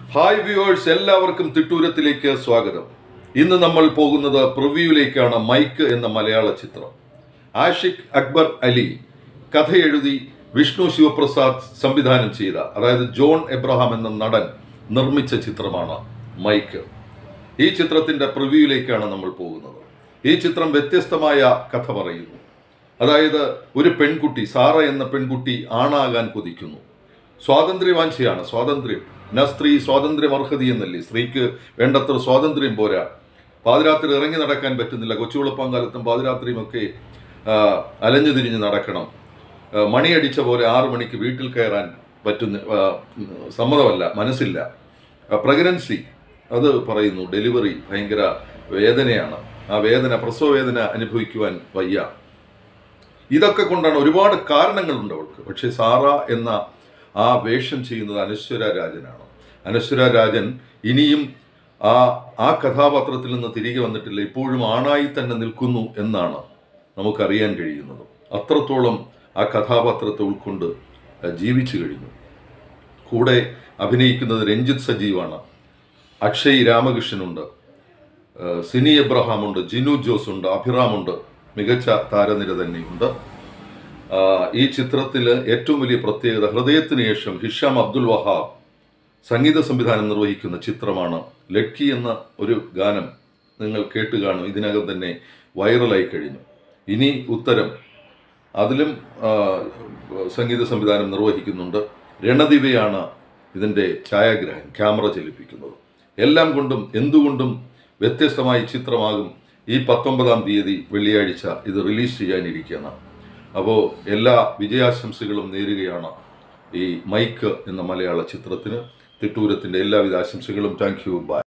hi viewers എല്ലാവർക്കും തിട്ടൂരത്തിലേക്ക് സ്വാഗതം ഇന്ന് നമ്മൾ പോകുന്നത് പ്രിവ്യൂവിലേക്കാണ് മൈക്ക് എന്ന മലയാള ചിത്രം ആഷിഖ് അക്ബർ അലി കഥ എഴുതി വിഷ്ണു ശിവപ്രസാദ് സംവിധാനം ചെയ്ത അതായത് ജോൺ എബ്രഹാം എന്ന നടൻ നിർമ്മിച്ച ചിത്രമാണ് മൈക്ക് ഈ ചിത്രത്തിന്റെ പ്രിവ്യൂവിലേക്കാണ് നമ്മൾ പോകുന്നത് ഈ ചിത്രം വ്യത്യസ്തമായ കഥ പറയുന്നു അതായത് ഒരു പെൺകുട്ടി സാറ എന്ന പെൺകുട്ടി ആണാകാൻ കൊതിക്കുന്നു സ്വാതന്ത്ര്യവാഞ്ചിയാണ് സ്വാതന്ത്ര്യം ന സ്ത്രീ സ്വാതന്ത്ര്യം അർഹതി എന്നല്ലേ സ്ത്രീക്ക് വേണ്ടത്ര സ്വാതന്ത്ര്യം പോരാ പാതിരാത്രി ഇറങ്ങി നടക്കാൻ പറ്റുന്നില്ല കൊച്ചുകുളപ്പാങ്കാലത്തും പാതിരാത്രിയും ഒക്കെ ആ, അലഞ്ഞു തിരിഞ്ഞ് നടക്കണം ആ, മണിയടിച്ച പോലെ ആറു മണിക്ക് വീട്ടിൽ കയറാൻ പറ്റുന്ന ആ, ഉം, സമ്മതമല്ല മനസ്സില്ല പ്രഗ്നൻസി അത് പറയുന്നു ഡെലിവറി ഭയങ്കര വേദനയാണ് ആ വേദന പ്രസവ വേദന അനുഭവിക്കുവാൻ വയ്യ ഇതൊക്കെ കൊണ്ടാണ് ഒരുപാട് കാരണങ്ങളുണ്ട് അവൾക്ക് പക്ഷെ സാറ എന്ന ആ വേഷം ചെയ്യുന്നത് അനശ്വര രാജനാണ് അനശ്വര രാജൻ ഇനിയും ആ ആ കഥാപാത്രത്തിൽ നിന്ന് തിരികെ വന്നിട്ടില്ല ഇപ്പോഴും ആണായി തന്നെ നിൽക്കുന്നു എന്നാണ് നമുക്കറിയാൻ കഴിയുന്നത് അത്രത്തോളം ആ കഥാപാത്രത്തെ ഉൾക്കൊണ്ട് അഹ് ജീവിച്ചു കഴിഞ്ഞു കൂടെ അഭിനയിക്കുന്നത് രഞ്ജിത്ത് സജീവാണ് അക്ഷയ് രാമകൃഷ്ണനുണ്ട് ഏഹ് സിനി എബ്രഹാം ഉണ്ട് ജിനു ജോസ് ഉണ്ട് അഭിറാം ഉണ്ട് മികച്ച താരനിര തന്നെയുണ്ട് ആഹ് ഈ ചിത്രത്തിൽ ഏറ്റവും വലിയ പ്രത്യേകത ഹൃദയത്തിന് ശേഷം ഹിഷാം അബ്ദുൽ വഹാബ് സംഗീത സംവിധാനം നിർവഹിക്കുന്ന ചിത്രമാണ് ലക്കി എന്ന ഒരു ഗാനം നിങ്ങൾ കേട്ട് കാണും ഇതിനകം തന്നെ വൈറലായി കഴിഞ്ഞു ഇനി ഉത്തരം അതിലും ആഹ്, സംഗീത സംവിധാനം നിർവഹിക്കുന്നുണ്ട് രണദിവയാണ് ഇതിൻ്റെ ഛായാഗ്രഹം ക്യാമറ ചലിപ്പിക്കുന്നത് എല്ലാം കൊണ്ടും എന്തുകൊണ്ടും വ്യത്യസ്തമായ ചിത്രമാകും ഈ പത്തൊമ്പതാം തീയതി വെള്ളിയാഴ്ച ഇത് റിലീസ് ചെയ്യാനിരിക്കുകയാണ് അപ്പോൾ എല്ലാ വിജയാശംസകളും നേരുകയാണ് ഈ മൈക്ക് എന്ന മലയാള ചിത്രത്തിന് തിട്ടൂരത്തിൻ്റെ എല്ലാവിധ ആശംസകളും താങ്ക് യു ബൈ